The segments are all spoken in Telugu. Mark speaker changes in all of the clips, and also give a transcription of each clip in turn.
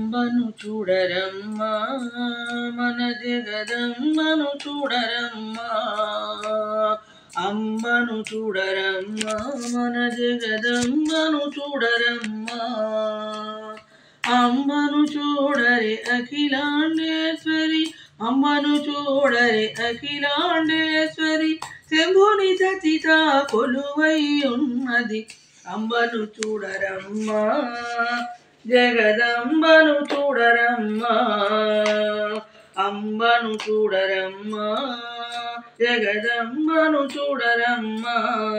Speaker 1: అంబను చూడరమ్మా మన జగదమ్మను చూడరమ్మా అంబను చూడరమ్మా మన జగదమ్మను చూడరమ్మా అమ్మను చూడరే అఖిలాండేశ్వరి అమ్మను చూడరే అఖిలాండేశ్వరి శంభుని సచిత కొలువై ఉన్నది అంబను చూడరమ్మా జగదంబను చూడరమ్మా అంబను చూడరమ్మా జగదంబను చూడరమ్మా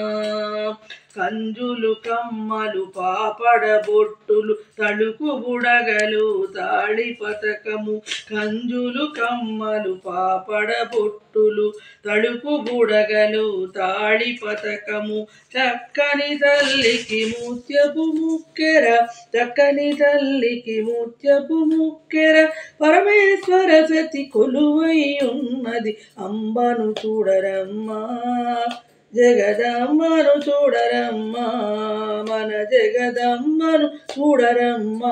Speaker 1: కంజులు కమ్మలు పాపడ బొట్టులు తడుకు బుడగలు తాళి పతకము కంజులు కమ్మలు పాపడ బొట్టులు తడుకు బుడగలు తాళి పతకము చక్కని తల్లికి ముత్యపు ముక్కెర చక్కని తల్లికి ముత్యపు ముక్కెర పరమేశ్వర సతి కొలువై ఉన్నది అంబను చూడరమ్మా జగదమ్మను చూడరమ్మా మన జగదమ్మను చూడరమ్మా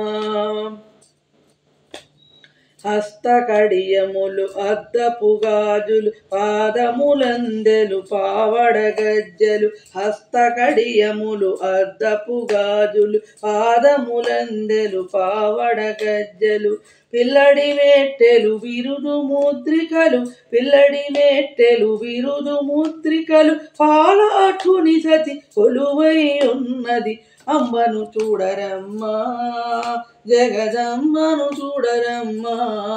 Speaker 1: హస్తకడియములు అద్దపు గాజులు పాదములందెలు పావడ గజ్జలు హస్తకడియములు అద్దపు గాజులు పాదములందెలు పావడ గజ్జలు పిల్లడి మెట్టెలు విరుదు ముద్రికలు పిల్లడి మెట్టెలు విరుదు ముద్రికలు పాలాఠుని సతి కొలువై ఉన్నది అంబను చూడరమ్మా జగదమ్మను చూడరమ్మా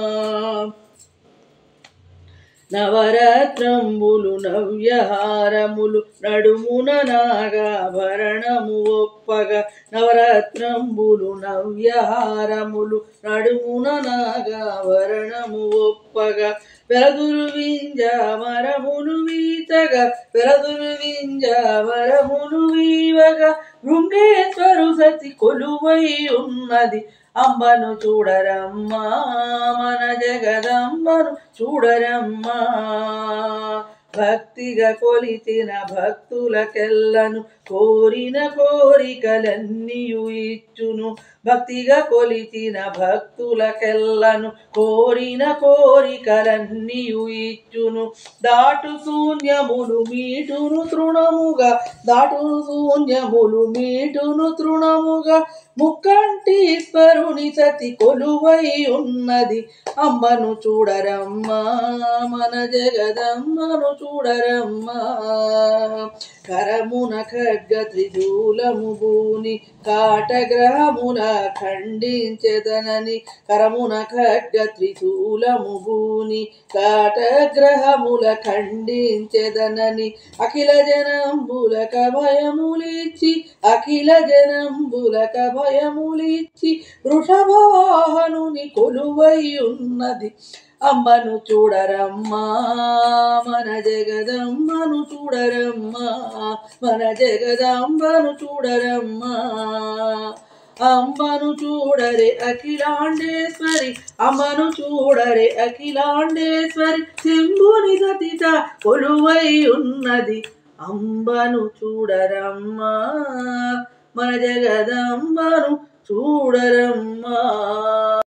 Speaker 1: నవరత్నంబులు నవ్యహారములు నడుమున నాగాభరణము ఒప్పగా నవరత్నంబులు నవ్యహారములు నడుమున నాగాభరణము ఒప్పగా వెలదురు వింజ మరమును వీతగా వెలదురు వింజ మరమును వీవగా భృంగేశ్వరు సతి కొలువై ఉన్నది అంబను చూడరమ్మా మన జగదంబను చూడరమ్మా భక్తిగా కొలిచిన భక్తులకెల్లను కోరిన కోరికలన్నీయు ఇచ్చును భక్తిగా కొలిచిన భక్తులకెల్లను కోరిన కోరికలన్నీయు ఇచ్చును దాటు శూన్యములు మీటును తృణముగా దాటు శూన్యములు మీటును తృణముగా ముక్కంటీశ్వరుని సతి కొలువై ఉన్నది అమ్మను చూడరమ్మా మన జగదమ్మను చూడరమ్మా కరమున ఖడ్గ త్రిశూలము భూని కాటగ్రహముల ఖండించెదనని కరమున ఖడ్గ త్రిశూలము భూని కాటగ్రహముల ఖండించెదనని అఖిల జనంబులక భయములిచ్చి అఖిల జనంబులక భయములిచ్చి వృషభవాహనుని కొలువై ఉన్నది అమ్మను చూడరమ్మా మన జగదమ్మను చూడరమ్మా మన జగదంబను చూడరమ్మా అంబను చూడరే అఖిలాండేశ్వరి అమ్మను చూడరే అఖిలాండేశ్వరి శంభుని సతిత కొలువై ఉన్నది అంబను చూడరమ్మా మన జగదంబను చూడరమ్మా